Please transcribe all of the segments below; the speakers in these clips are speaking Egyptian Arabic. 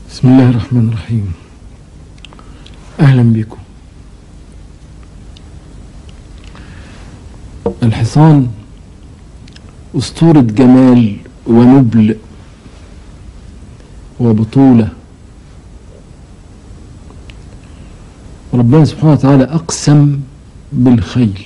بسم الله الرحمن الرحيم أهلا بكم الحصان أسطورة جمال ونبل وبطولة ربنا سبحانه وتعالى أقسم بالخيل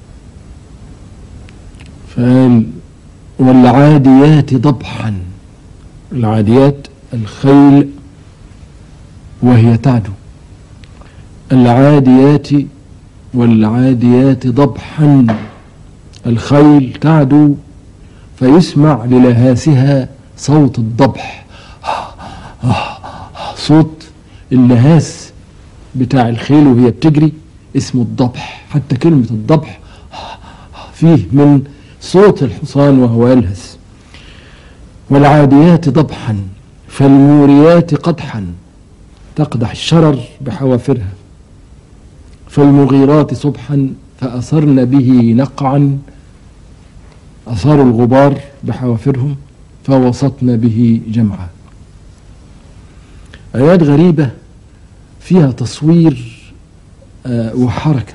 فقال والعاديات ضبحا العاديات الخيل وهي تعدو العاديات والعاديات ضبحا الخيل تعدو فيسمع للهاسها صوت الضبح صوت اللهاس بتاع الخيل وهي بتجري اسمه الضبح حتى كلمة الضبح فيه من صوت الحصان وهو يلهث والعاديات ضبحا فالموريات قدحا تقدح الشرر بحوافرها فالمغيرات صبحا فأثرن به نقعا أثاروا الغبار بحوافرهم فوسطن به جمعا آيات غريبة فيها تصوير آه وحركة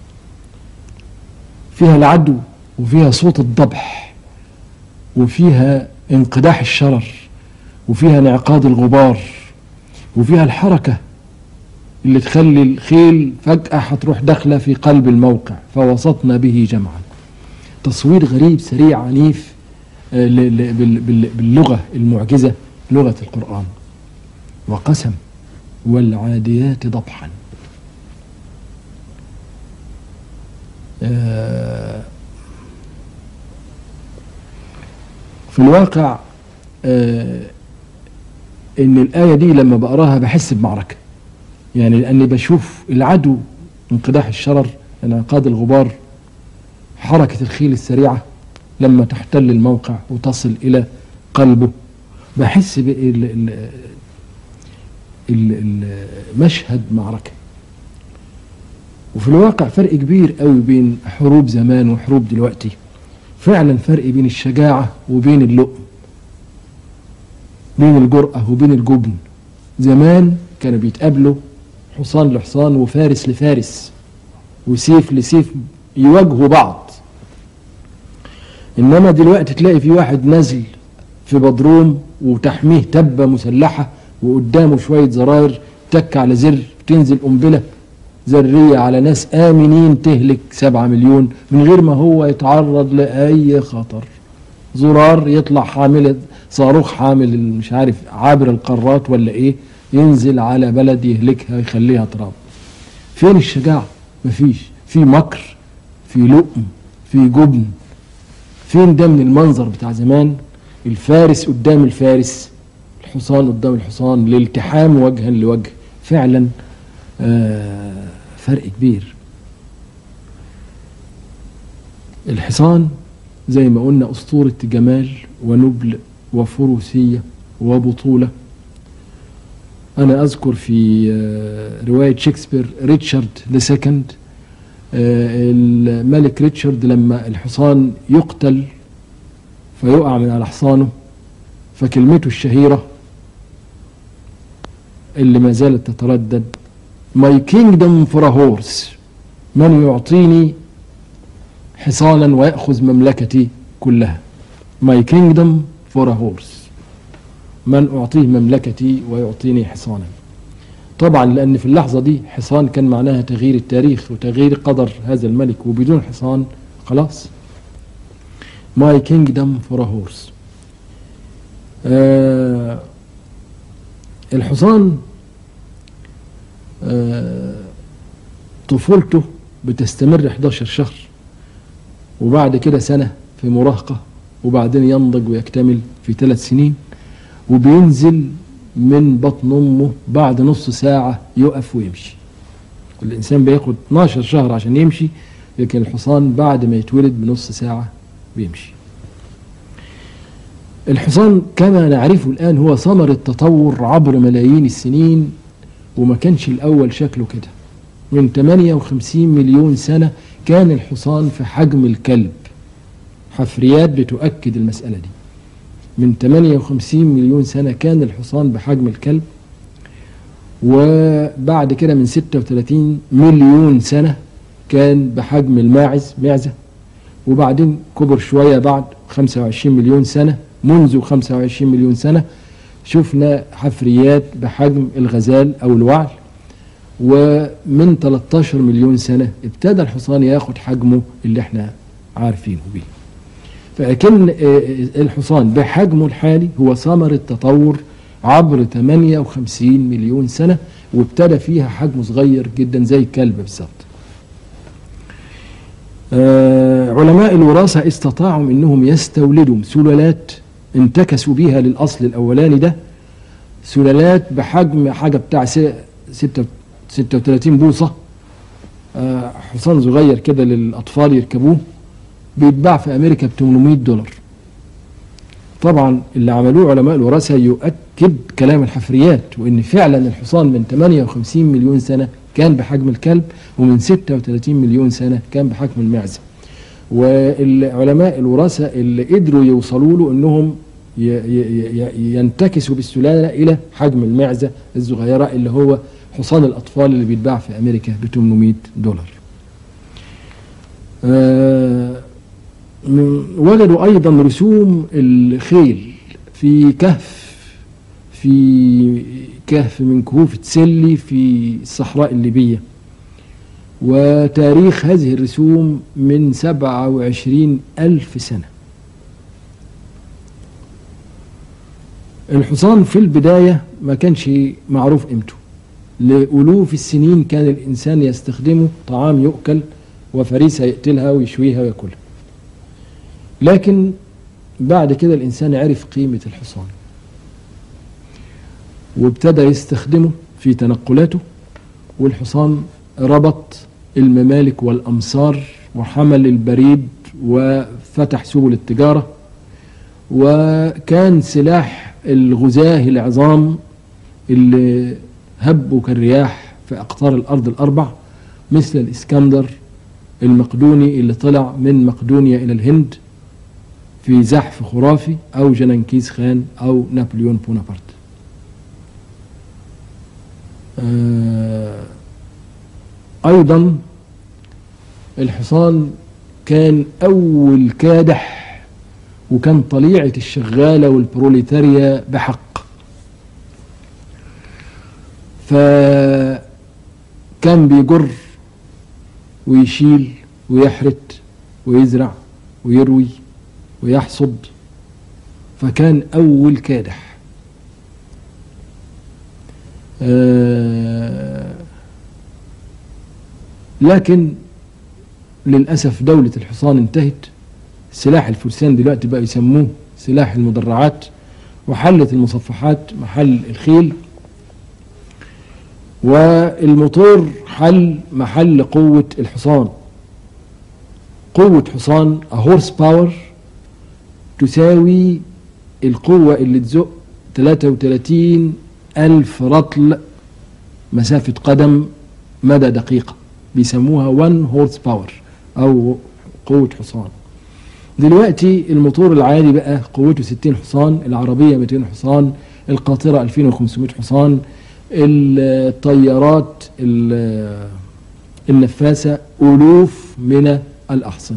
فيها العدو وفيها صوت الضبح وفيها انقداح الشرر وفيها انعقاد الغبار وفيها الحركة اللي تخلي الخيل فجأة هتروح داخلة في قلب الموقع فوسطنا به جمعا تصوير غريب سريع عنيف باللغة المعجزة لغة القرآن وقسم والعاديات ضبحا في الواقع ان الآية دي لما بقراها بحس بمعركة يعني لأني بشوف العدو انقداح الشرر انعقاد الغبار حركة الخيل السريعة لما تحتل الموقع وتصل إلى قلبه بحس المشهد معركة وفي الواقع فرق كبير قوي بين حروب زمان وحروب دلوقتي فعلا فرق بين الشجاعة وبين اللؤم بين الجرأة وبين الجبن زمان كانوا بيتقابلوا حصان لحصان وفارس لفارس وسيف لسيف يواجهوا بعض انما دلوقتي تلاقي في واحد نازل في بدروم وتحميه تبة مسلحة وقدامه شوية زراير تك على زر تنزل قنبلة ذرية على ناس آمنين تهلك سبعة مليون من غير ما هو يتعرض لأي خطر زرار يطلع حامل صاروخ حامل مش عارف عابر القارات ولا ايه ينزل على بلد يهلكها يخليها تراب فين الشجاعة مفيش في مكر في لؤم في جبن فين ده من المنظر بتاع زمان الفارس قدام الفارس الحصان قدام الحصان الالتحام وجها لوجه فعلا آه فرق كبير الحصان زي ما قلنا أسطورة جمال ونبل وفروسية وبطولة أنا أذكر في رواية شكسبير ريتشارد ذا سكند الملك ريتشارد لما الحصان يقتل فيقع من على حصانه فكلمته الشهيرة اللي ما زالت تتردد My kingdom for a horse من يعطيني حصانا ويأخذ مملكتي كلها My kingdom for a horse من أعطيه مملكتي ويعطيني حصانا طبعا لأن في اللحظة دي حصان كان معناها تغيير التاريخ وتغيير قدر هذا الملك وبدون حصان خلاص My kingdom for a horse آه الحصان آه طفولته بتستمر 11 شهر وبعد كده سنة في مراهقة وبعدين ينضج ويكتمل في ثلاث سنين وبينزل من بطن أمه بعد نص ساعة يقف ويمشي الإنسان بياخد 12 شهر عشان يمشي لكن الحصان بعد ما يتولد بنص ساعة بيمشي الحصان كما نعرفه الآن هو ثمر التطور عبر ملايين السنين وما كانش الأول شكله كده من 58 مليون سنة كان الحصان في حجم الكلب حفريات بتؤكد المسألة دي من 58 مليون سنة كان الحصان بحجم الكلب وبعد كده من 36 مليون سنة كان بحجم الماعز معزة وبعدين كبر شوية بعد 25 مليون سنة منذ 25 مليون سنة شفنا حفريات بحجم الغزال أو الوعل ومن 13 مليون سنة ابتدى الحصان ياخد حجمه اللي احنا عارفينه بيه فلكن الحصان بحجمه الحالي هو ثمرة تطور عبر 58 مليون سنة وابتدى فيها حجمه صغير جدا زي الكلب بالظبط آه علماء الوراثة استطاعوا انهم يستولدوا سلالات انتكسوا بيها للاصل الاولاني ده سلالات بحجم حاجة بتاع 36 بوصة آه حصان صغير كده للاطفال يركبوه بيتباع في امريكا ب 800 دولار طبعا اللي عملوه علماء الوراثه يؤكد كلام الحفريات وان فعلا الحصان من 58 مليون سنه كان بحجم الكلب ومن 36 مليون سنه كان بحجم المعزه والعلماء الوراثه اللي قدروا يوصلوا له انهم ينتكسوا بالسلاله الى حجم المعزه الصغيره اللي هو حصان الاطفال اللي بيتباع في امريكا ب 800 دولار. آه وجدوا ايضا رسوم الخيل في كهف في كهف من كهوف تسلي في الصحراء الليبية وتاريخ هذه الرسوم من سبعة وعشرين ألف سنة الحصان في البداية ما كانش معروف قيمته لألوف السنين كان الإنسان يستخدمه طعام يؤكل وفريسة يقتلها ويشويها ويأكلها لكن بعد كده الإنسان عرف قيمة الحصان وابتدى يستخدمه في تنقلاته والحصان ربط الممالك والأمصار وحمل البريد وفتح سبل التجارة وكان سلاح الغزاة العظام اللي هبوا كالرياح في أقطار الأرض الأربع مثل الإسكندر المقدوني اللي طلع من مقدونيا إلى الهند في زحف خرافي أو جنكيز خان أو نابليون بونابرت آه أيضا الحصان كان أول كادح وكان طليعة الشغالة والبروليتاريا بحق فكان بيجر ويشيل ويحرت ويزرع ويروي ويحصد فكان أول كادح آه لكن للأسف دولة الحصان انتهت سلاح الفرسان دلوقتي بقى يسموه سلاح المدرعات وحلت المصفحات محل الخيل والموتور حل محل قوة الحصان قوة حصان هورس باور تساوي القوة اللي تزق 33 ألف رطل مسافة قدم مدى دقيقة بيسموها 1 هورس باور أو قوة حصان دلوقتي الموتور العادي بقى قوته 60 حصان العربية 200 حصان القاطرة 2500 حصان الطيارات النفاسة ألوف من الأحصنة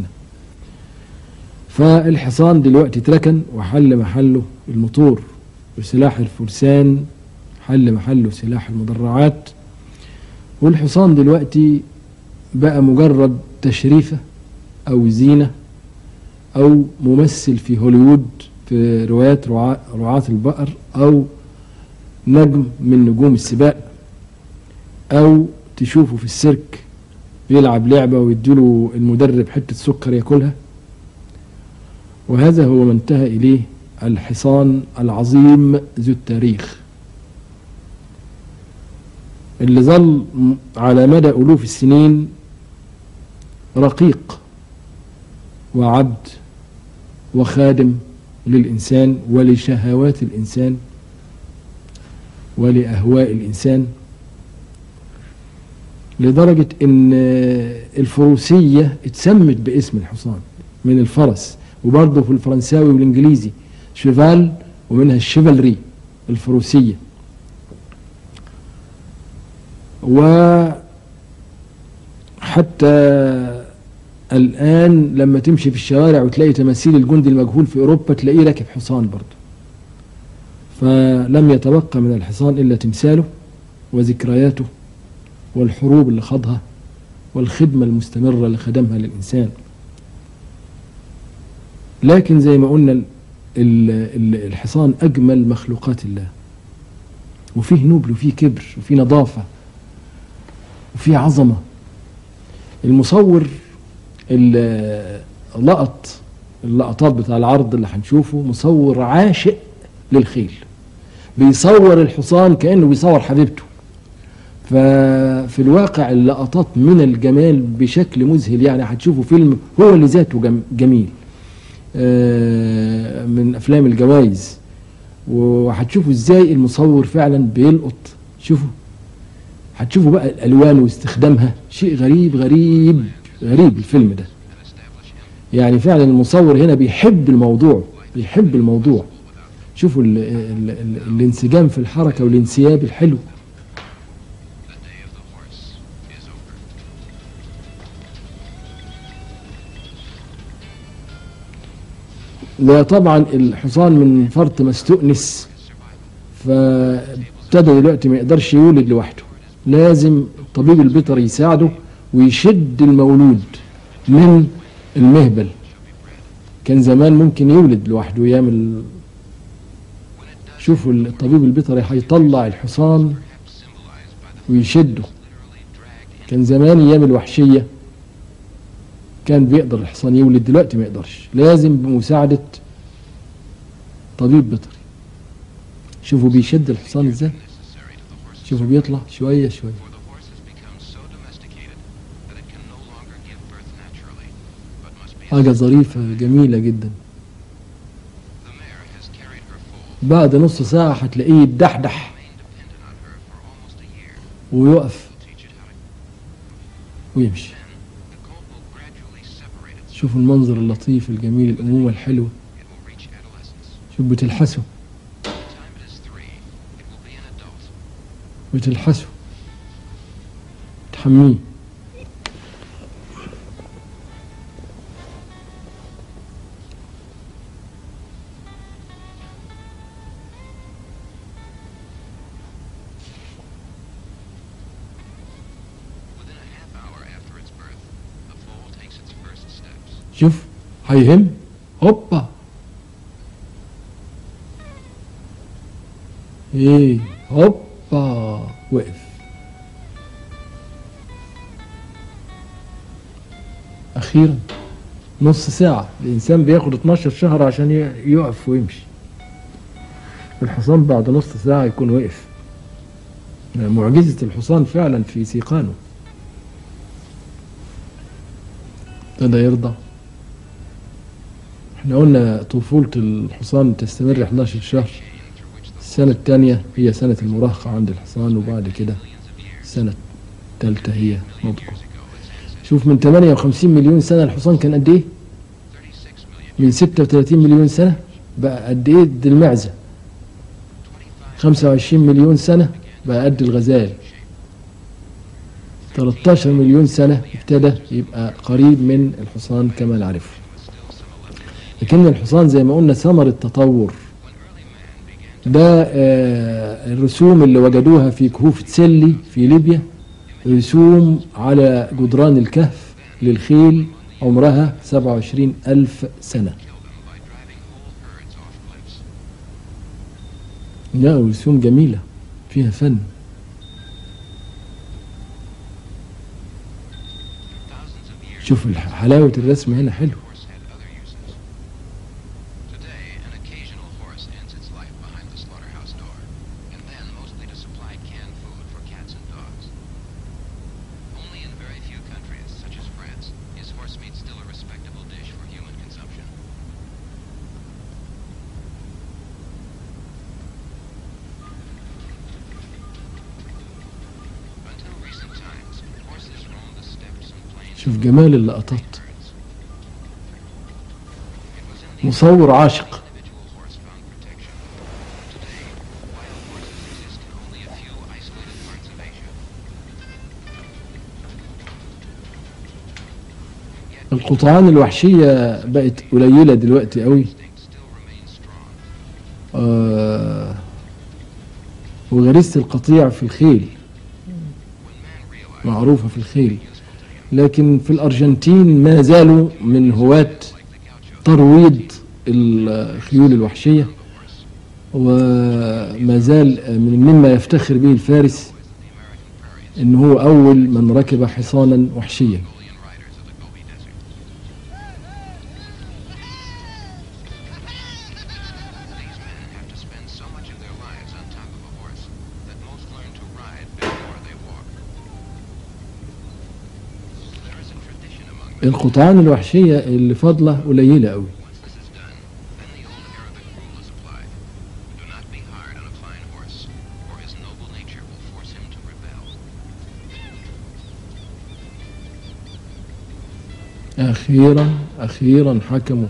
فالحصان دلوقتي اتركن وحل محله الموتور وسلاح الفرسان حل محله سلاح المدرعات والحصان دلوقتي بقى مجرد تشريفة أو زينة أو ممثل في هوليوود في روايات رعاة البقر أو نجم من نجوم السباق أو تشوفه في السيرك بيلعب لعبة ويديله المدرب حتة سكر ياكلها وهذا هو ما انتهى إليه الحصان العظيم ذو التاريخ اللي ظل على مدى ألوف السنين رقيق وعبد وخادم للإنسان ولشهوات الإنسان ولأهواء الإنسان لدرجة إن الفروسية اتسمت باسم الحصان من الفرس وبرضه في الفرنساوي والإنجليزي شيفال ومنها الشيفالري الفروسية وحتى الآن لما تمشي في الشوارع وتلاقي تماثيل الجندي المجهول في أوروبا تلاقيه راكب حصان برضه فلم يتبقى من الحصان إلا تمثاله وذكرياته والحروب اللي خاضها والخدمة المستمرة اللي خدمها للإنسان لكن زي ما قلنا ال- ال- الحصان أجمل مخلوقات الله وفيه نبل وفيه كبر وفيه نظافة وفيه عظمة المصور اللي لقط اللقطات بتاع العرض اللي هنشوفه مصور عاشق للخيل بيصور الحصان كأنه بيصور حبيبته ففي الواقع اللقطات من الجمال بشكل مذهل يعني هتشوفوا فيلم هو اللي ذاته جم- جميل آه، من افلام الجوائز وهتشوفوا ازاي المصور فعلا بيلقط شوفوا هتشوفوا بقى الالوان واستخدامها شيء غريب غريب غريب الفيلم ده يعني فعلا المصور هنا بيحب الموضوع بيحب الموضوع شوفوا ال ال ال الانسجام في الحركه والانسياب الحلو The day of the horse is over. وطبعا الحصان من فرط ما استؤنس فابتدى دلوقتي ما يقدرش يولد لوحده لازم الطبيب البيطري يساعده ويشد المولود من المهبل كان زمان ممكن يولد لوحده ويعمل شوفوا الطبيب البيطري هيطلع الحصان Symbolized by the ويشده literally dragged in كان زمان ايام الوحشيه كان بيقدر الحصان يولد دلوقتي ما يقدرش لازم بمساعده طبيب بيطري شوفوا بيشد الحصان ازاي necessary to the horse's شوفوا بيطلع شويه شويه for the horse has become so domesticated that it can no longer give birth naturally, but must be حاجه ظريفه جميله جدا The mare has carried her foal, بعد نص ساعه هتلاقيه يدحدح remained dependent on her for almost a year. ويقف Will teach it how to ويمشي the colt will gradually separate itself. شوفوا المنظر اللطيف الجميل الامومه الحلوه It will reach adolescence. شوف بتلحسه By the time it is three, it will be an adult. بتلحسه تحميه Within a half hour after its birth, the foal takes its first steps. شوف هيهم هوبا ايه هوبا وقف اخيرا نص ساعة الانسان بياخد 12 شهر عشان ي- يقف ويمشي الحصان بعد نص ساعة يكون وقف معجزة الحصان فعلا في سيقانه ابتدى يرضع احنا قلنا طفولة الحصان تستمر 11 شهر السنة الثانية هي سنة المراهقة عند الحصان وبعد كده السنة الثالثة هي نضجه شوف من 58 مليون سنة الحصان كان قد ايه؟ 36 million, من 36 مليون سنة بقى قد ايه قد المعزة 25 مليون سنة بقى قد الغزال 13 مليون سنة ابتدى يبقى قريب من الحصان كما نعرفه لكن الحصان زي ما قلنا ثمر التطور ده آه، الرسوم اللي وجدوها في كهوف تسلي في ليبيا رسوم على جدران الكهف للخيل عمرها 27 ألف سنة kill them by driving whole herds off cliffs. لا رسوم جميلة فيها فن Thousands of years شوف الح- حلاوة الرسم هنا حلو horse had other uses. Today, an occasional horse ends its life behind the slaughterhouse door, and then mostly to supply canned food for cats and dogs. Only in very few countries, such as France, is horse meat still a respectable dish for human consumption. Until recent times, horses roamed the steppes and plains شوف جمال اللقطات herds. It was in these مصور عاشق individual horse found protection. Today, wild horses exist in only a few isolated parts of Asia. القطعان الوحشية بقت قليلة دلوقتي قوي instinct still remains strong. آه وغريزة القطيع في الخيل When man realized معروفة في الخيل useful to him, لكن في الأرجنتين ما زالوا من هواة like the gaucho, ترويض الخيول الوحشية وما زال من مما يفتخر به الفارس the American prairies, ان هو اول من ركب حصانا وحشيا Mongolian riders of the Gobi Desert. These men have to spend so much of their lives on top of a horse that most learn to ride before they walk. There is a tradition among them. القطعان الوحشية اللي فاضلة قليلة قوي Once this is done, then the old Arabic rule is applied. Do not be hard on a fine horse, or his noble nature will force him to rebel. أخيرا أخيرا حكموا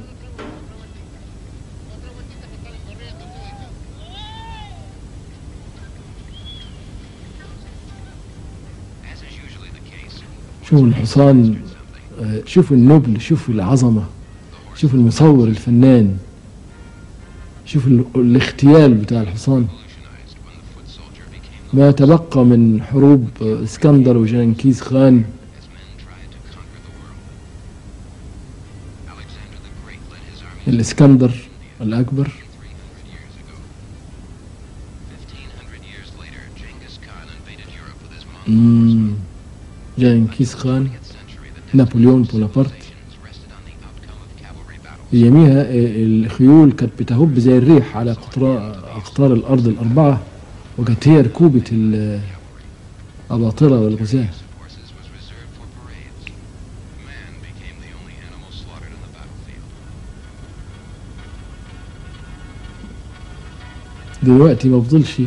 As is usually the case, شوفوا الحصان something. آه، شوفوا النبل شوفوا العظمة شوفوا المصور الفنان شوفوا ال- الاغتيال بتاع الحصان Revolutionized when the foot soldier became ما تبقى من حروب آه، اسكندر وجنكيز خان as men tried to conquer the world. Alexander the Great led his army الاسكندر الأكبر 300 years ago. 1500 years later, Genghis Khan invaded Europe with his Mongol مم، جنكيز خان 20th century, the نابليون بونابرت nations rested on the outcome of cavalry battles. اياميها آه، الخيول كانت بتهب زي الريح على قطراء اقطار الارض الاربعه وكانت هي ركوبه الاباطره والغزاه Use of horses was reserved for parades. Man became the only animal slaughtered on the battlefield. دلوقتي ما فضلش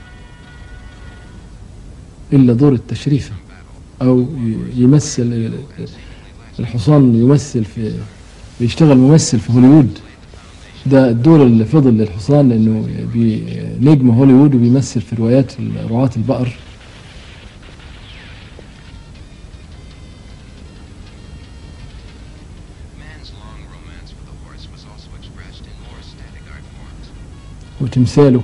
الا دور التشريف او ي- يمثل الحصان يمثل في بيشتغل ممثل في هوليوود ده الدور اللي فضل للحصان لانه بي نجم هوليوود وبيمثل في روايات رعاة البقر Man's long romance with the horse was also expressed in more static art forms. وتمثاله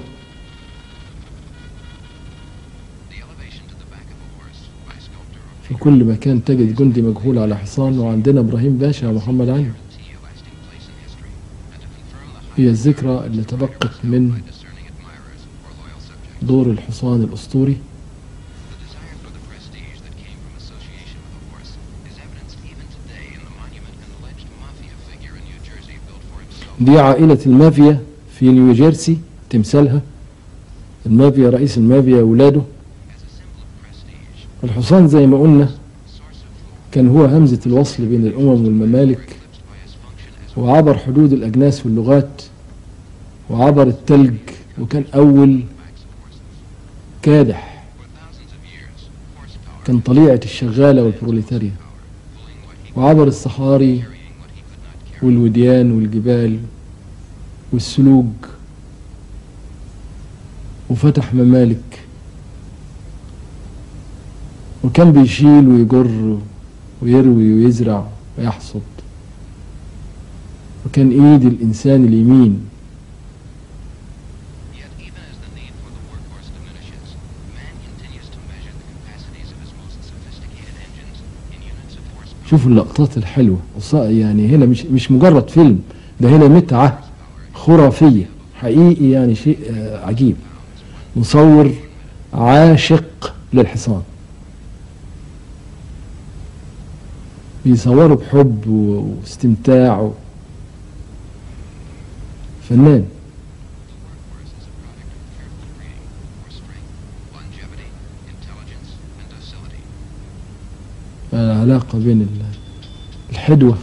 The elevation to the back of a horse by sculptor or في كل مكان تجد جندي مجهول على حصان وعندنا ابراهيم باشا ومحمد علي guarantee a lasting place in history, and to confirm the هي high الذكرى اللي تبقت من by discerning admirers or loyal subjects. دور الحصان الاسطوري The desire for the prestige that came from association with a horse is evidenced even today in the monument an alleged mafia figure in New Jersey built for himself. دي عائلة المافيا في نيوجيرسي تمثالها المافيا رئيس المافيا ولاده As a symbol of prestige, الحصان زي ما قلنا source of food, كان هو همزة الوصل بين الأمم والممالك eclipsed by his function as وعبر حدود الأجناس واللغات وعبر التلج وكان أول backs of horses. كادح For thousands of years, horsepower, كان طليعة الشغالة والبروليتاريا pulling what he وعبر الصحاري carrying what he could not carry. والوديان والجبال والسلوج وفتح ممالك وكان بيشيل ويجر ويروي ويزرع ويحصد وكان ايد الانسان اليمين Yet even as the need for the workhorse diminishes, man continues to measure the capacities of his most sophisticated engines in units of horsepower. شوفوا اللقطات الحلوة وص- يعني هنا مش مش مجرد فيلم ده هنا متعة خرافية حقيقي يعني شيء آه، عجيب مصور عاشق للحصان بيصوروا بحب و- واستمتاع و- فنان The workhorse is a product of careful breeding for strength, longevity, intelligence, and docility. العلاقة بين ال- الحدوة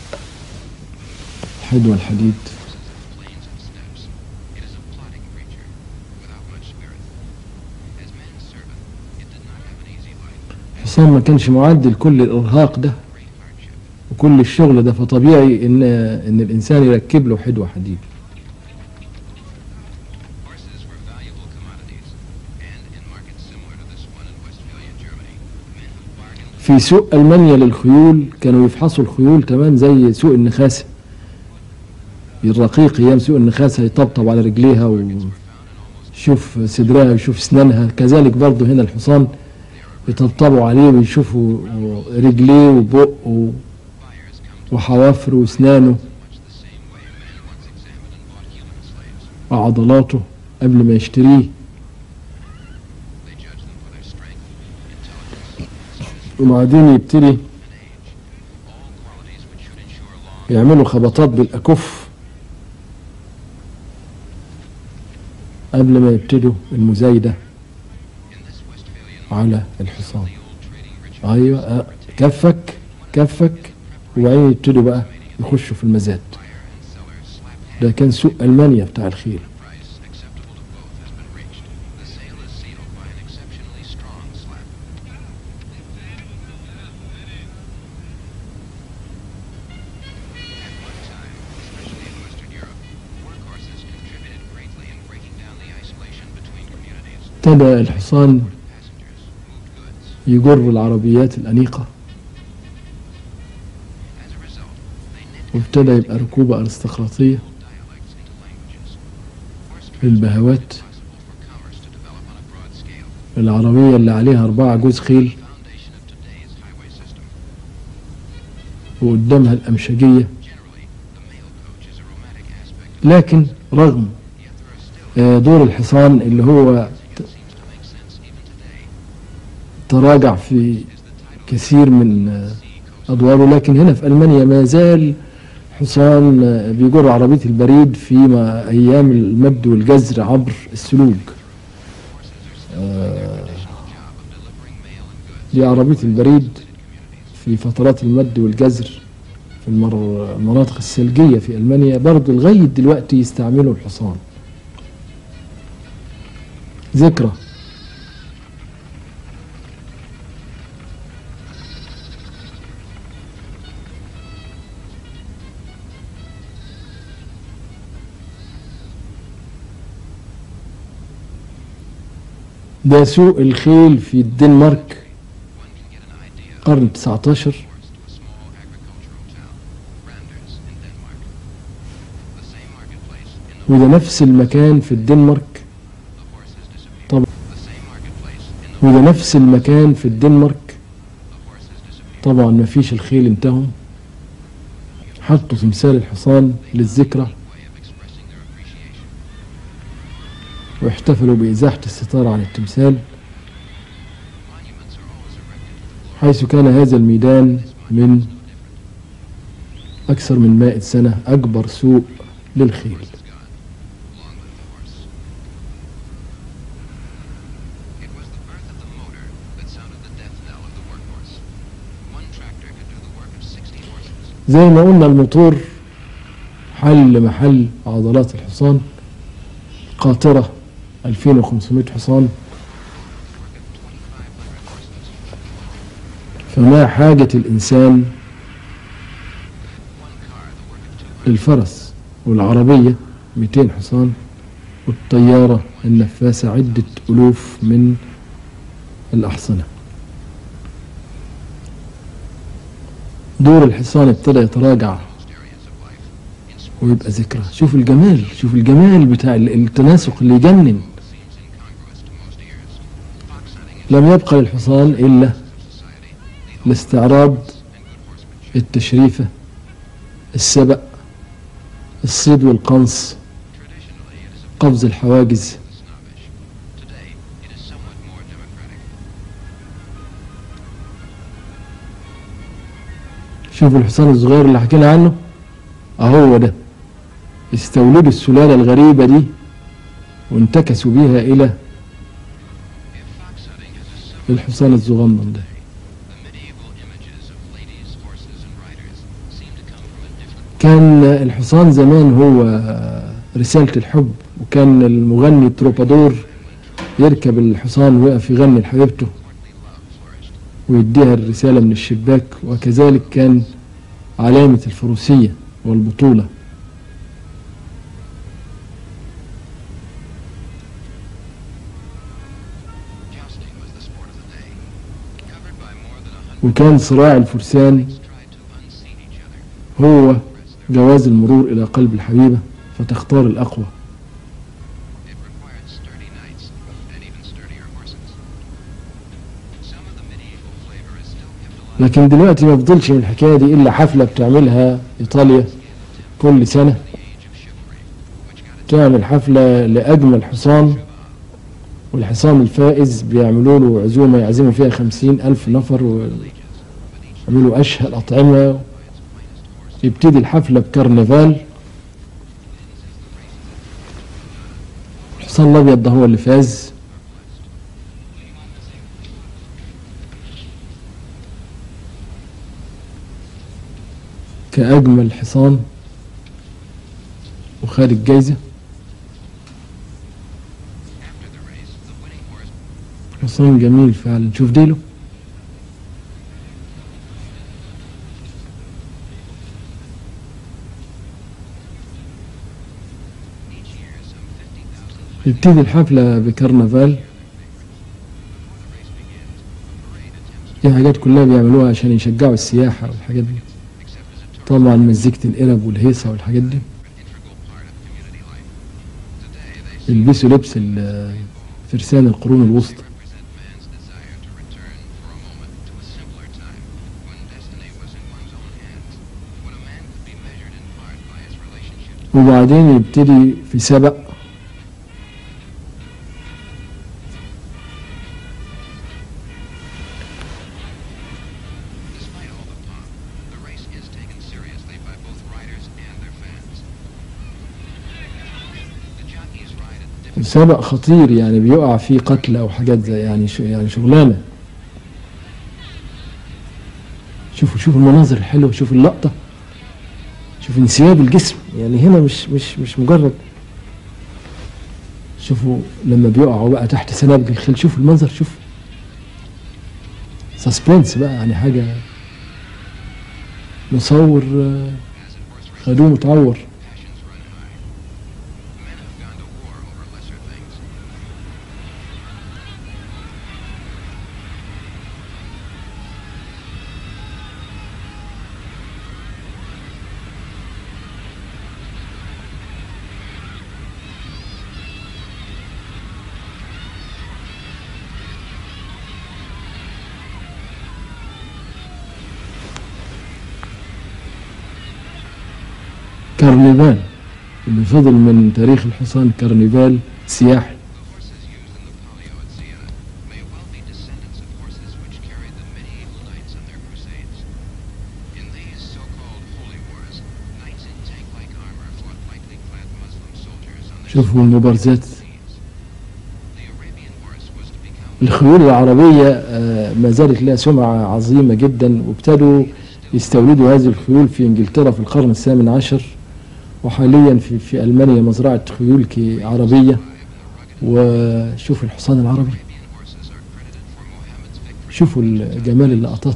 الحدوة الحديد Horses have plains and steppes. It is a plodding creature, without much spirit. As man's servant, it did not have an easy life, الحصان ما كانش معد لكل الإرهاق ده great hardship. وكل الشغل ده فطبيعي ان ان الانسان يركب له حدوه حديد Horses were valuable commodities, and in markets similar to this one in Westphalia, Germany, men who bargained في سوق ألمانيا للخيول كانوا يفحصوا الخيول كمان زي سوق النخاسة الرقيق أيام سوق النخاسة يطبطب على رجليها ويشوف صدرها ويشوف أسنانها كذلك برضه هنا الحصان يطبطبوا عليه ويشوفوا رجليه وبقه Buyers come to وحوافره وأسنانه much the same way men once examined and bought human slaves. وعضلاته قبل ما يشتريه They judge them for their strength, intelligence, وبعدين يبتدي and age. All qualities which should ensure long يعملوا خبطات بالأكف قبل ما يبتدوا المزايدة in this Westphalian على الحصان the old trading ritual. أيوة آه، كفك كفك وبعدين يبتدوا بقى يخشوا في المزاد Buyer and seller slap hands. ده كان سوق ألمانيا بتاع الخيل price acceptable to both has been reached. The sale is sealed by an exceptionally strong slap. At one time, especially in Western Europe, workhorses contributed greatly in breaking down the isolation between communities. ابتدى الحصان Passengers moved goods. يجر العربيات الأنيقة As a result, they knit وابتدى يبقى ركوبة أرستقراطية dialects into languages. Horse للبهوات transport was possible for commerce to develop on a broad scale. العربية اللي عليها أربعة جوز خيل Foundation of today's highway system. وقدامها الأمشجية Generally, the male coach is a romantic aspect, لكن رغم yet there are still آه، دور الحصان اللي هو that seems to make sense even today. تراجع في Is the title كثير من آه، sea coast أدواره لكن هنا في ألمانيا ما زال حصان آه، بيجر عربية البريد في ما- أيام المد والجزر عبر السلوج horses are still doing their traditional job of delivering mail and goods دي عربية البريد to communities. في فترات المد والجزر في المر- المناطق الثلجية في ألمانيا برضه لغاية دلوقتي يستعملوا الحصان ذكرى ده سوق الخيل في الدنمارك One can get an idea of قرن 19 ports to a small agricultural town, Randers in Denmark. The same marketplace in the وده نفس المكان في الدنمارك the horses disappear. طب- The same marketplace in the وده نفس المكان في الدنمارك the horses disappear. طبعا ما فيش الخيل انتهوا حطوا تمثال الحصان للذكرى way of expressing their appreciation. واحتفلوا بإزاحة الستار عن التمثال Monuments are always erected to the glory حيث كان هذا الميدان من أكثر من مائة سنة أكبر سوق للخيل of God, along with the horse. It was the birth of the motor that sounded the death knell of the workhorse. One tractor could do the work of 60 horses. زي ما قلنا الموتور حل محل عضلات الحصان قاطرة 2500 حصان Work of 2,500 horses. فما حاجة الإنسان One car, the work of 200. للفرس والعربية 200 حصان والطيارة النفاثة عدة ألوف من الأحصنة دور الحصان ابتدى يتراجع Most areas of life. In sports, ويبقى ذكرى شوف الجمال شوف الجمال بتاع ال- التناسق اللي يجنن seems incongruous to most ears. Fox hunting is لم يبقى للحصان إلا of society. The الاستعراض and good horsemanship. التشريفة السبق الصيد والقنص Traditionally, it is a قفز الحواجز snobbish. Today, it is somewhat more democratic. شوفوا الحصان الصغير اللي حكينا عنه اهو ده استولدوا السلالة الغريبة دي وانتكسوا بيها إلى If fox hunting has a similar الحصان الصغنن ده the medieval images of ladies, horses, and riders seem to come from a different كان الحصان زمان هو رسالة الحب وكان المغني تروبادور يركب الحصان ويقف يغني لحبيبته courtly love flourished. ويديها الرسالة من الشباك وكذلك كان علامة الفروسية والبطولة Jousting was the sport of the day. Covered by more than a hundred وكان صراع الفرسان tried to unseat each other. هو جواز المرور إلى قلب الحبيبة فتختار الأقوى It required sturdy knights and even sturdier horses. Some of the medieval flavor is still kept alive. لكن دلوقتي ما فضلش من الحكاية دي إلا حفلة بتعملها إيطاليا كل سنة The age of chivalry, which got its تعمل حفلة لأجمل حصان والحصان الفائز بيعملوا له عزومة يعزموا فيها خمسين ألف نفر ويعملوا أشهى الأطعمة يبتدي الحفلة بكرنفال الحصان الأبيض ده هو اللي فاز كأجمل حصان وخد الجايزة After the race, the winning horse حصان جميل فعلا شوف ديله each year some 50,000 يبتدي الحفلة بكرنفال دي حاجات كلها بيعملوها عشان يشجعوا السياحة والحاجات دي except as a tourist طبعا مزيكة القرب والهيصة والحاجات دي integral part of community life. Today they يلبسوا لبس ال- فرسان القرون الوسطى represent man's desire to return for a moment to a simpler time when destiny was in one's own hands, when a man could be measured in part by his relationship to وبعدين يبتدي في سبق Despite all the pomp, the race is taken seriously by both riders and their fans. The jockeys ride at different سبق خطير يعني بيقع فيه قتل او حاجات زي يعني ش- يعني شغلانه شوفوا شوفوا المناظر الحلوه شوفوا اللقطه شوفوا انسياب الجسم يعني هنا مش مش مش مجرد شوفوا لما بيقعوا بقى تحت سنابج الخيل شوفوا المنظر شوفوا سسبنس بقى يعني حاجه مصور آه، as in horse racing, خدوه متعور passions run high. Men have gone to war over lesser things. كارنيفال اللي فضل من تاريخ الحصان كارنيفال سياحي The horses used in the palio at Siena may well be descendants of horses which carried the medieval knights on their crusades. In these so-called holy wars, knights in tank-like armor fought lightly clad Muslim soldiers on their شوفوا المبارزات steeds. The Arabian horse was to become الخيول العربية آه، ما زالت لها سمعة عظيمة جدا وابتدوا يستوردوا هذه الخيول في انجلترا في القرن الثامن عشر وحاليا في في المانيا مزرعة خيول كي- عربية وشوفوا الحصان العربي Arabian horses are credited for Muhammad's victory. شوفوا ال- جمال اللقطات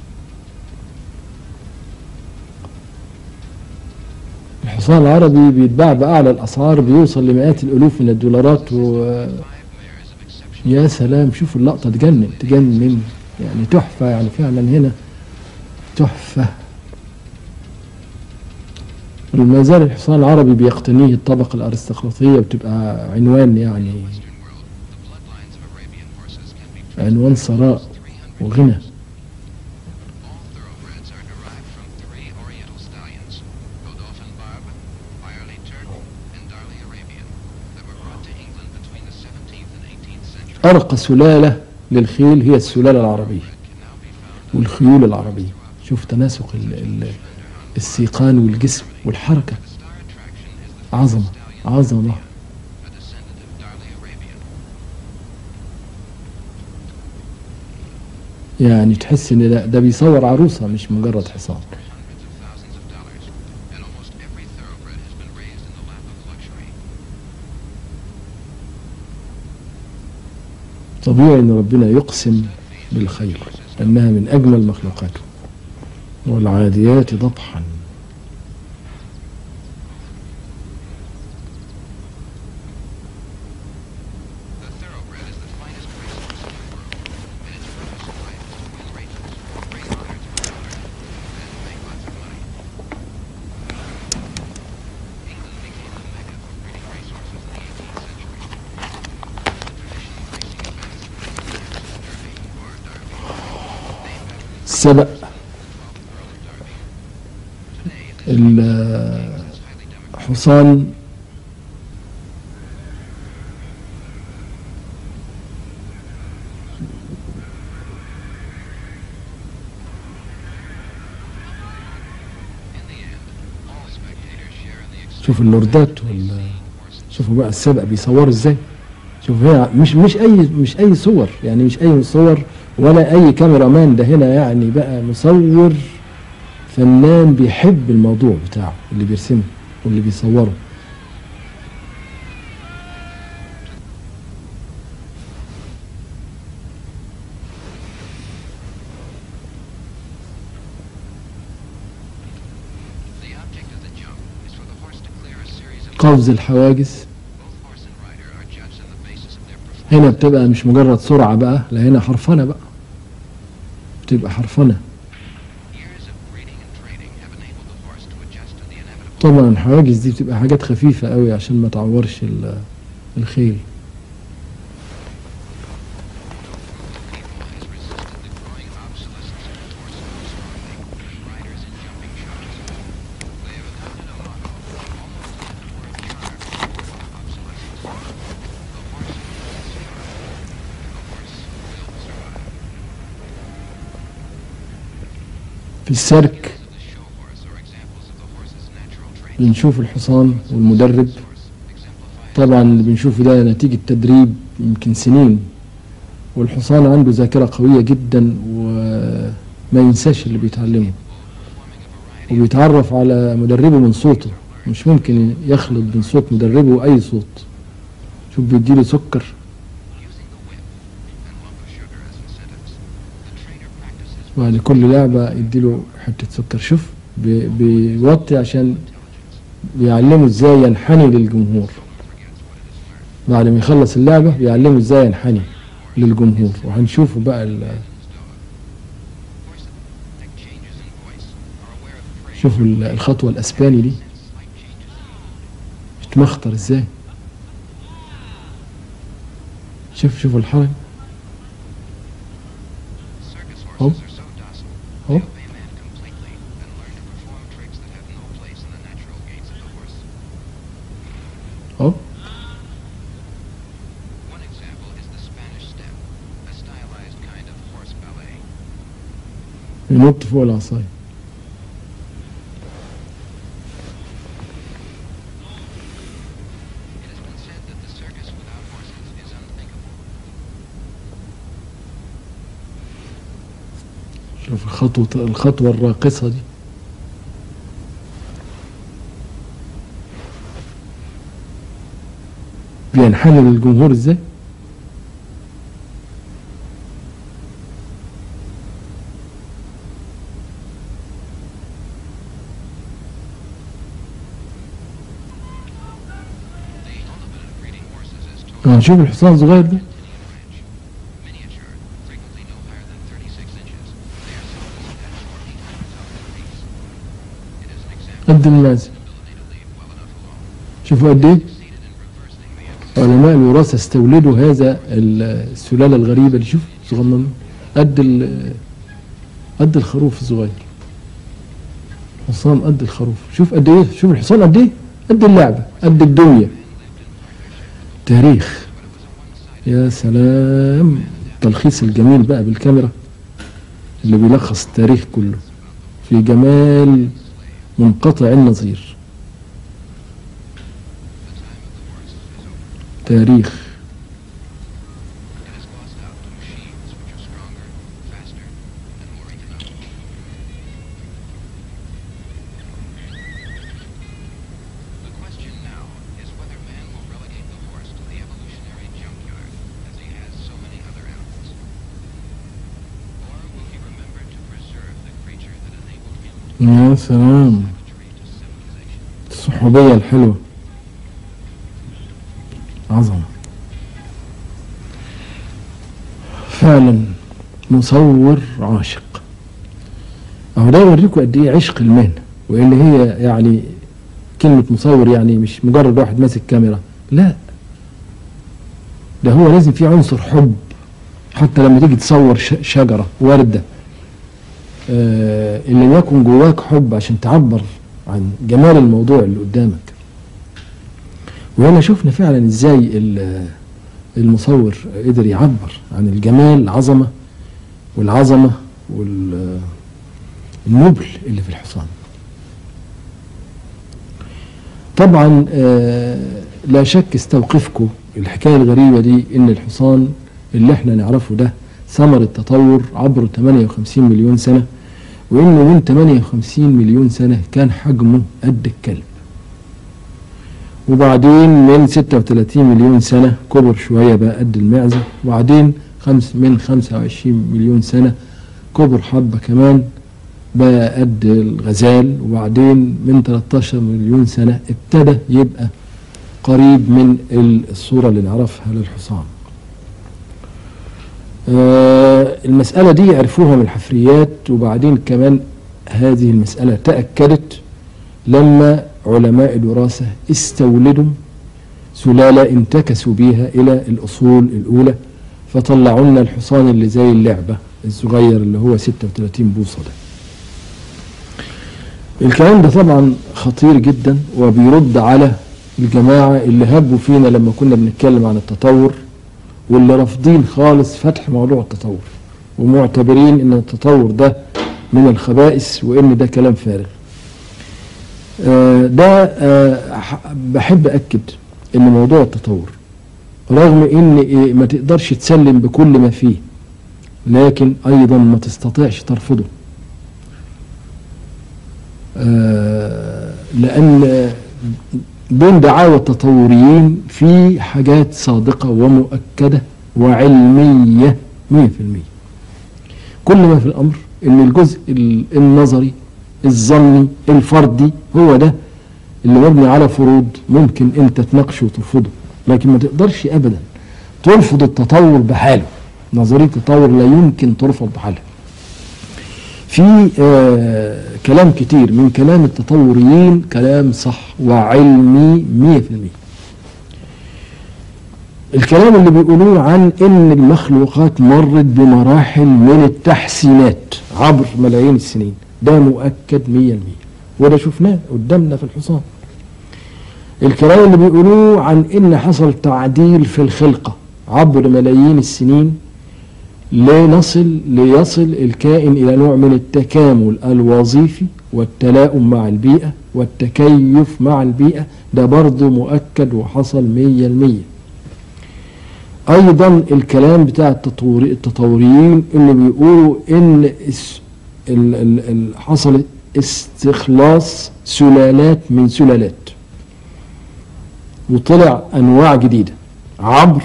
الحصان العربي بيتباع بأعلى الأسعار بيوصل لمئات الألوف من الدولارات و Five mares of exceptional يا سلام شوفوا اللقطة تجنن تجنن يعني تحفة يعني فعلا هنا تحفة وما زال الحصان العربي بيقتنيه الطبقة الأرستقراطية بتبقى عنوان يعني Western world. The bloodlines of Arabian horses can be عنوان ثراء 300 وغنى All thoroughbreds are derived from three Oriental stallions, Godolphin Barb, Firely Turk, and Darley Arabian, that were brought to England between the 17th and 18th century. أرقى سلالة للخيل هي السلالة العربية Can now be found والخيول العربية شوف تناسق ال- ال- السيقان والجسم والحركة The star attraction is the عظمة stallion, عظمة a descendant of Darley Arabian. يعني تحس ان ده, ده بيصور عروسة مش مجرد حصان for hundreds of thousands of dollars, and almost every thoroughbred has been raised in the lap of luxury. طبيعي ان ربنا يقسم بالخير انها من اجمل مخلوقاته والعاديات ضبحا The thoroughbred is the finest racehorse in the world, and its purpose in life is to win races, race السبق ال- is highly democratic. حصان In the end, all spectators share in the experience شوف اللوردات وال of horses. شوفوا بقى السبق بيصوروا ازاي شوف هنا مش مش اي مش اي صور يعني مش اي صور ولا اي كاميرا مان ده هنا يعني بقى مصور فنان بيحب الموضوع بتاعه اللي بيرسمه واللي بيصوره The object of the jump is for the horse to clear a series of قفز الحواجز both horse and rider are judged on the basis of their performance. هنا بتبقى مش مجرد سرعة بقى لا هنا حرفنة بقى بتبقى حرفنة Years of breeding and training have enabled the horse to adjust to the inevitable طبعا الحواجز دي بتبقى حاجات خفيفة قوي عشان ما تعورش ال- الخيل people has resisted the growing obsolescence of the horse so strongly that riders in jumping shows. They have adopted a motto, almost as if it were a charter to ward off obsolescence. The horse will survive. The horse will survive. في السيرك Cases of the show horse are examples of the horse's natural traits. بنشوف الحصان والمدرب This horse exemplifies طبعا اللي بنشوفه ده نتيجة تدريب يمكن سنين والحصان عنده ذاكرة قوية جدا وما ينساش اللي بيتعلمه performing a variety وبيتعرف على مدربه من صوته مش ممكن يخلط بين صوت مدربه وأي صوت شوف بيديله سكر using the whip and lump of sugar as incentives. The trainer practices بعد كل لعبة يديله حتة سكر شوف بي- بيوطي عشان بيعلمه ازاي ينحني للجمهور بعد ما يخلص اللعبة بيعلمه ازاي ينحني للجمهور وهنشوفه بقى ال- Horses that changes in voice are aware of praise شوفوا ال- الخطوة الأسباني دي and slight changes. بتمخطر ازاي شوف شوفوا الحركة Circus Oh. horses are so docile. Oh. They obey man completely and learn to perform tricks that have no place in the natural gaits of the horse. Oh. One example is the Spanish step, a stylized kind of horse ballet. ينط فوق العصاية It has been said that the circus without horses is unthinkable. شوف الخطوة الخطوة الراقصة دي بينحني للجمهور ازاي The ultimate of breeding horses is to هنشوف الحصان الصغير ده branch. Miniature, frequently no higher than 36 inches. They are seldom at short behind the top of the piece. It is an example قد المعزة of ability to leave well enough alone. شوفوا قد ايه Succeeded in reversing the علماء الوراثة استولدوا هذا السلالة الغريبة دي شوف صغنن قد ال قد الخروف الصغير حصان قد الخروف شوف قد ايه شوف الحصان قد ايه قد اللعبة قد الدنيا تاريخ يا سلام التلخيص الجميل بقى بالكاميرا اللي بيلخص التاريخ كله في جمال منقطع النظير تاريخ It is glossed out to machines which are stronger, faster, and more economical. The question now is whether man will relegate the horse to the evolutionary junkyard as he has so many other animals. Or will he remember to preserve the creature that enabled him to يا سلام savagery to civilization. الصحوبية الحلوة عظمة فعلا مصور عاشق اهو ده يوريكم قد ايه عشق المهنة وان هي يعني كلمة مصور يعني مش مجرد واحد ماسك كاميرا لا ده هو لازم فيه عنصر حب حتى لما تيجي تصور ش- شجرة وردة آه، ان لم يكن جواك حب عشان تعبر عن جمال الموضوع اللي قدامك وهنا شفنا فعلا ازاي ال- المصور قدر يعبر عن الجمال العظمه والعظمه والنبل اللي في الحصان طبعا آه، لا شك استوقفكم الحكايه الغريبه دي ان الحصان اللي احنا نعرفه ده ثمرة تطور عبر 58 مليون سنة وإنه من 58 مليون سنة كان حجمه قد الكلب وبعدين من 36 مليون سنة كبر شوية بقى قد المعزة وبعدين خمس من 25 مليون سنة كبر حبة كمان بقى قد الغزال وبعدين من 13 مليون سنة ابتدى يبقى قريب من الصورة اللي نعرفها للحصان آه، المسألة دي عرفوها من الحفريات وبعدين كمان هذه المسألة تأكدت لما علماء الوراثة استولدوا سلالة انتكسوا بيها إلى الأصول الأولى فطلعوا لنا الحصان اللي زي اللعبة الصغير اللي هو 36 بوصة ده الكلام ده طبعا خطير جدا وبيرد على الجماعة اللي هبوا فينا لما كنا بنتكلم عن التطور واللي رافضين خالص فتح موضوع التطور ومعتبرين ان التطور ده من الخبائث وان ده كلام فارغ آه، ده آه، ح- بحب اكد ان موضوع التطور رغم ان إيه ما تقدرش تسلم بكل ما فيه لكن ايضا ما تستطيعش ترفضه آه، لان بين دعاوى التطوريين في حاجات صادقة ومؤكدة وعلمية 100% كل ما في الأمر إن الجزء ال- النظري الظني الفردي هو ده اللي مبني على فروض ممكن أنت تناقشه وترفضه لكن ما تقدرش أبدا ترفض التطور بحاله نظرية التطور لا يمكن ترفض بحالها في آه كلام كتير من كلام التطوريين كلام صح وعلمي مية في المية الكلام اللي بيقولوه عن ان المخلوقات مرت بمراحل من التحسينات عبر ملايين السنين ده مؤكد مية المية وده شفناه قدامنا في الحصان الكلام اللي بيقولوه عن ان حصل تعديل في الخلقة عبر ملايين السنين لنصل ليصل الكائن إلى نوع من التكامل الوظيفي والتلاؤم مع البيئة والتكيف مع البيئة ده برضه مؤكد وحصل مية المية أيضا الكلام بتاع التطوري التطوريين اللي بيقولوا إن اس- ال- ال- ال- حصل استخلاص سلالات من سلالات وطلع أنواع جديدة عبر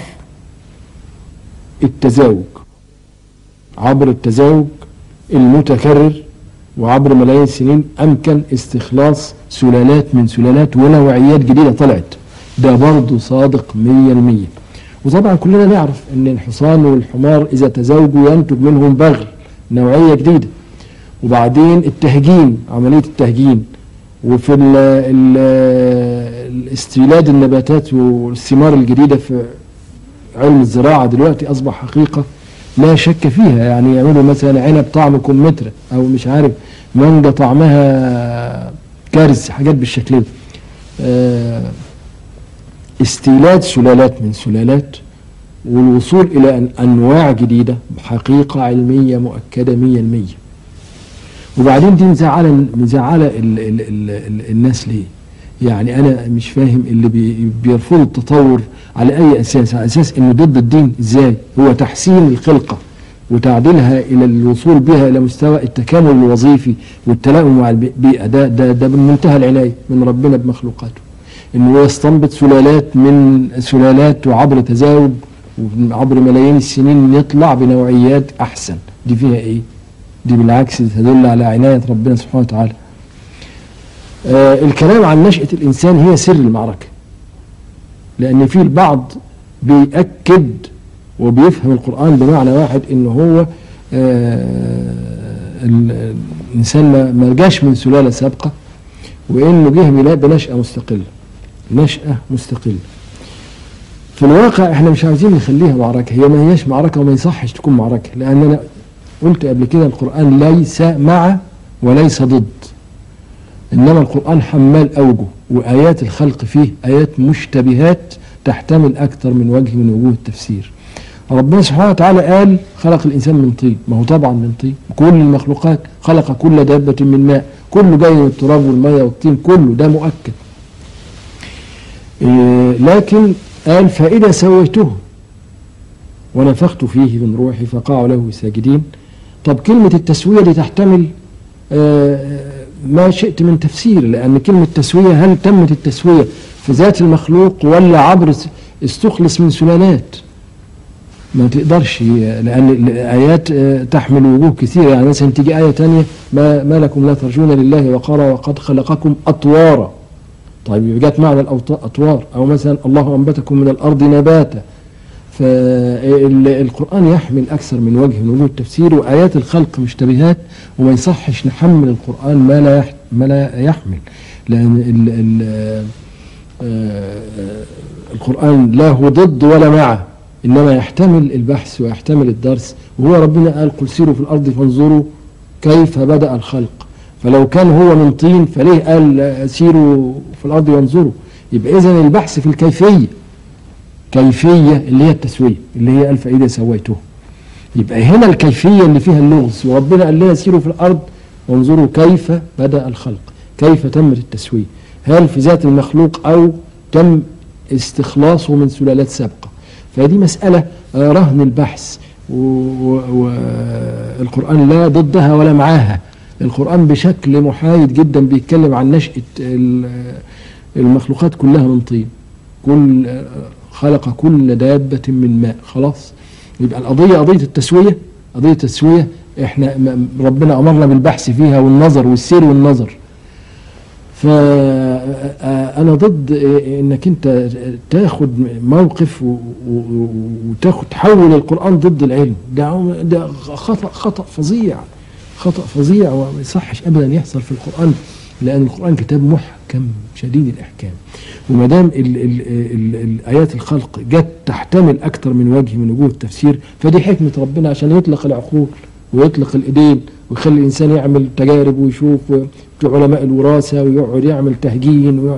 التزاوج عبر التزاوج المتكرر وعبر ملايين السنين أمكن استخلاص سلالات من سلالات ونوعيات جديدة طلعت ده برضه صادق مية المية وطبعا كلنا نعرف أن الحصان والحمار إذا تزاوجوا ينتج منهم بغل نوعية جديدة وبعدين التهجين عملية التهجين وفي ال ال الاستيلاد النباتات والثمار الجديدة في علم الزراعة دلوقتي أصبح حقيقة لا شك فيها يعني يعملوا مثلا عنب طعم كمثرى أو مش عارف مانجا طعمها كارث حاجات بالشكل ده آه، استيلاد سلالات من سلالات والوصول إلى أن- أنواع جديدة حقيقة علمية مؤكدة مية المية وبعدين دي مزعلة مزعلة ال ال ال ال الناس ليه؟ يعني أنا مش فاهم اللي بي بيرفضوا التطور على أي أساس؟ على أساس إنه ضد الدين إزاي؟ هو تحسين الخلقة وتعديلها إلى الوصول بها إلى مستوى التكامل الوظيفي والتلاؤم مع البيئة ده ده ده من منتهى العناية من ربنا بمخلوقاته. إنه يستنبط سلالات من سلالات وعبر تزاوج وعبر ملايين السنين يطلع بنوعيات أحسن، دي فيها إيه؟ دي بالعكس تدل على عناية ربنا سبحانه وتعالى آه الكلام عن نشأة الإنسان هي سر المعركة لأن في البعض بيأكد وبيفهم القرآن بمعنى واحد إن هو آه ال- الإنسان ما- ما رجعش من سلالة سابقة وإنه جه بنا- بنشأة مستقلة نشأة مستقلة في الواقع احنا مش عاوزين نخليها معركة هي ما هياش معركة وما يصحش تكون معركة لأننا قلت قبل كده القرآن ليس مع وليس ضد إنما القرآن حمال أوجه وآيات الخلق فيه آيات مشتبهات تحتمل أكثر من وجه من وجوه التفسير ربنا سبحانه وتعالى قال خلق الإنسان من طين ما هو طبعا من طين كل المخلوقات خلق كل دابة من ماء كله جاي من التراب والمية والطين كله ده مؤكد إيه لكن قال فإذا سويته ونفخت فيه من روحي فقعوا له ساجدين طب كلمة التسوية دي تحتمل آه، ما شئت من تفسير لأن كلمة تسوية هل تمت التسوية في ذات المخلوق ولا عبر س- استخلص من سلالات ما تقدرش لأن الآيات آه، تحمل وجوه كثيرة يعني مثلا تيجي آية تانية ما, ما لكم لا ترجون لله وقارا وقد خلقكم أطوارا طيب يبقى جت معنى الأطوار أو مثلا الله أنبتكم من الأرض نباتا فالقرآن يحمل أكثر من وجه من وجوه التفسير وآيات الخلق مشتبهات وما يصحش نحمل القرآن ما لا يح- ما لا يحمل لأن ال ال آه، القرآن لا هو ضد ولا معه إنما يحتمل البحث ويحتمل الدرس وهو ربنا قال قل سيروا في الأرض فانظروا كيف بدأ الخلق فلو كان هو من طين فليه قال سيروا في الأرض وانظروا يبقى إذن البحث في الكيفية كيفية اللي هي التسوية اللي هي قال فإذا سويته يبقى هنا الكيفية اللي فيها اللغز وربنا قال لنا سيروا في الأرض وانظروا كيف بدأ الخلق كيف تمت التسوية هل في ذات المخلوق أو تم استخلاصه من سلالات سابقة فدي مسألة آه، رهن البحث والقرآن لا ضدها ولا معاها القرآن بشكل محايد جدا بيتكلم عن نشأة ال- المخلوقات كلها من طين كل خلق كل دابة من ماء خلاص يبقى القضية قضية التسوية قضية التسوية احنا م- ربنا أمرنا بالبحث فيها والنظر والسير والنظر فأنا ضد إنك أنت تاخد موقف و- و- وتاخد تحول القرآن ضد العلم ده ده خطأ خطأ فظيع خطأ فظيع وما يصحش أبدا يحصل في القرآن لأن القرآن كتاب محكم شديد الإحكام وما دام ال- ال- ال- الآيات الخلق جت تحتمل أكثر من وجه من وجوه التفسير فدي حكمة ربنا عشان يطلق العقول ويطلق الإيدين ويخلي الإنسان يعمل تجارب ويشوف بتوع علماء الوراثة ويقعد يعمل تهجين ويقعد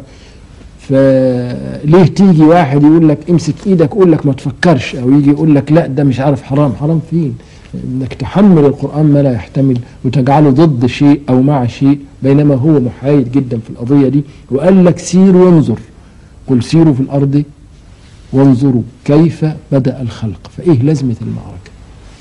فليه تيجي واحد يقول لك امسك ايدك يقول لك ما تفكرش او يجي يقول لك لا ده مش عارف حرام حرام فين انك تحمل القرآن ما لا يحتمل وتجعله ضد شيء او مع شيء بينما هو محايد جدا في القضية دي وقال لك سير وانظر قل سيروا في الارض وانظروا كيف بدأ الخلق فايه لازمة المعركة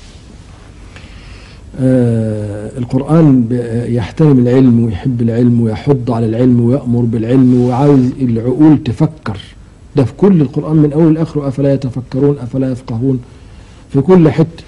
آه القرآن ب- يحترم العلم ويحب العلم ويحض على العلم ويأمر بالعلم وعاوز العقول تفكر ده في كل القرآن من أول لآخره أفلا يتفكرون أفلا يفقهون في كل حتة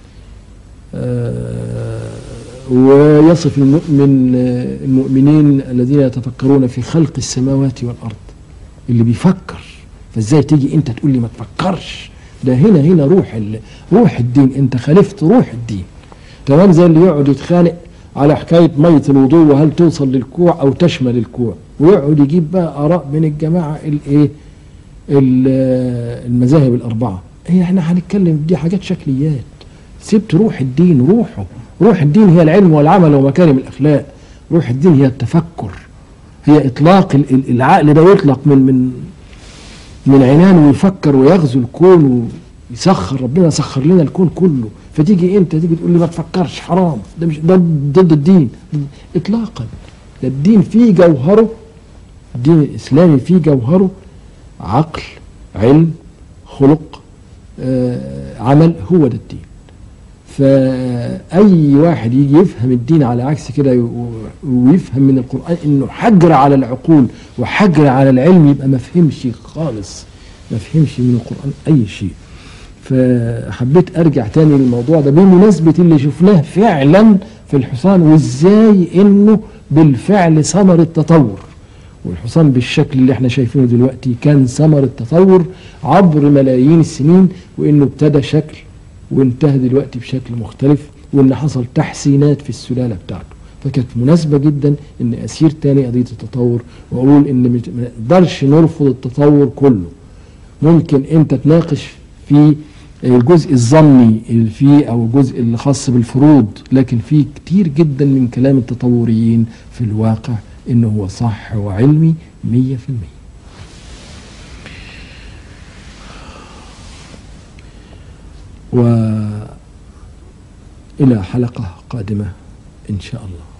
آه ويصف المؤمن آه، المؤمنين الذين يتفكرون في خلق السماوات والأرض اللي بيفكر فازاي تيجي انت تقول لي ما تفكرش ده هنا هنا روح ال- روح الدين انت خالفت روح الدين تمام زي اللي يقعد يتخانق على حكايه ميه الوضوء وهل توصل للكوع او تشمل الكوع ويقعد يجيب بقى اراء من الجماعه الايه ال- المذاهب الاربعه هي احنا هنتكلم دي حاجات شكليات سبت روح الدين روحه روح الدين هي العلم والعمل ومكارم الاخلاق روح الدين هي التفكر هي اطلاق ال- ال- العقل ده يطلق من من من عنان ويفكر ويغزو الكون ويسخر ربنا سخر لنا الكون كله فتيجي انت تيجي تقول لي ما تفكرش حرام ده مش ده ضد الدين ضد- اطلاقا ده الدين فيه جوهره الدين الاسلامي فيه جوهره عقل علم خلق آه عمل هو ده الدين فأي واحد يجي يفهم الدين على عكس كده و- ويفهم من القرآن إنه حجر على العقول وحجر على العلم يبقى ما فهمش خالص ما فهمش من القرآن أي شيء فحبيت أرجع تاني للموضوع ده بمناسبة اللي شفناه فعلا في الحصان وإزاي إنه بالفعل ثمر التطور والحصان بالشكل اللي احنا شايفينه دلوقتي كان ثمر التطور عبر ملايين السنين وإنه ابتدى شكل وانتهى دلوقتي بشكل مختلف وان حصل تحسينات في السلاله بتاعته فكانت مناسبه جدا ان اسير تاني قضيه التطور واقول ان مت- ما نقدرش نرفض التطور كله ممكن انت تناقش في الجزء الظني اللي فيه او الجزء اللي خاص بالفروض لكن فيه كتير جدا من كلام التطوريين في الواقع انه هو صح وعلمي مية في المية وإلى حلقة قادمة إن شاء الله